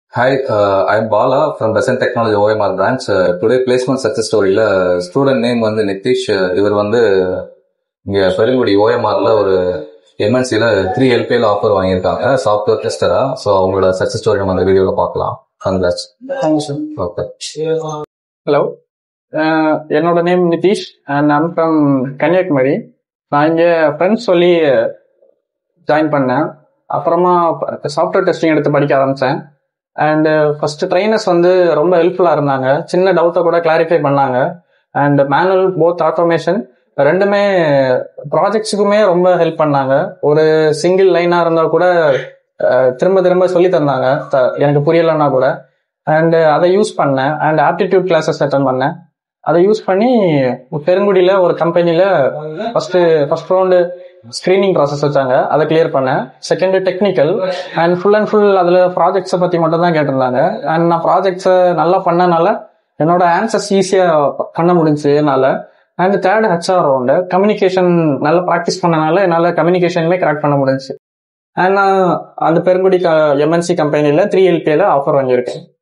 Hi, uh, I'm Bala from Besant Technology OMR branch. Uh, today placement success storyல student name வந்து Nitish Uh, இவர் வந்து இங்க பெருங்குடி ஓஎம்ஆர்ல ஒரு எம்என்சில த்ரீ எல்பிஎல் ஆஃபர் வாங்கியிருக்காங்க சாஃப்ட்வேர் டெஸ்டரா ஸோ அவங்களோட சக்சஸ் ஸ்டோரி நம்ம அந்த வீடியோல பார்க்கலாம் congrats thank you sir okay hello என்னோட name Nitish and I'm from Kanyakumari நான் இங்கே ஃப்ரெண்ட்ஸ் சொல்லி ஜாயின் பண்ணேன் அப்புறமா சாஃப்ட்வேர் டெஸ்டிங் எடுத்து படிக்க ஆரம்பித்தேன் அண்டு ஃபர்ஸ்ட் ட்ரைனர்ஸ் வந்து ரொம்ப ஹெல்ப்ஃபுல்லாக இருந்தாங்க சின்ன டவுட்டை கூட கிளாரிஃபை பண்ணாங்க அண்ட் மேனுவல் போத் ஆட்டோமேஷன் ரெண்டுமே ப்ராஜெக்ட்ஸுக்குமே ரொம்ப ஹெல்ப் பண்ணாங்க ஒரு சிங்கிள் லைனாக இருந்தால் கூட அஹ், திரும்ப திரும்ப சொல்லி தந்தாங்க த- எனக்கு புரியலைன்னா கூட அண்ட் அதை யூஸ் பண்ணேன் அண்ட் ஆப்டிடியூட் கிளாஸஸ் அட்டன் பண்ணேன் அதை யூஸ் பண்ணி பெருங்குடியில் ஒரு கம்பெனியில் first first round screening process வச்சாங்க அதை கிளியர் பண்ணேன் second technical and full and full அதில் ப்ராஜெக்ட்ஸை பற்றி மட்டும் தான் கேட்டிருந்தாங்க அண்ட் நான் ப்ராஜெக்ட்ஸை நல்லா பண்ணனால என்னோட ஆன்சர்ஸ் ஈஸியாக பண்ண முடிஞ்சு என்னால் and third HR round communication நல்லா ப்ராக்டிஸ் பண்ணனால என்னால் கம்யூனிகேஷனுமே கரெக்ட் பண்ண முடிஞ்சுச்சு அண்ட் நான் அந்த பெருங்குடி எம்என்சி கம்பெனியில் த்ரீ எல்பியில் ஆஃபர் வாங்கியிருக்கேன்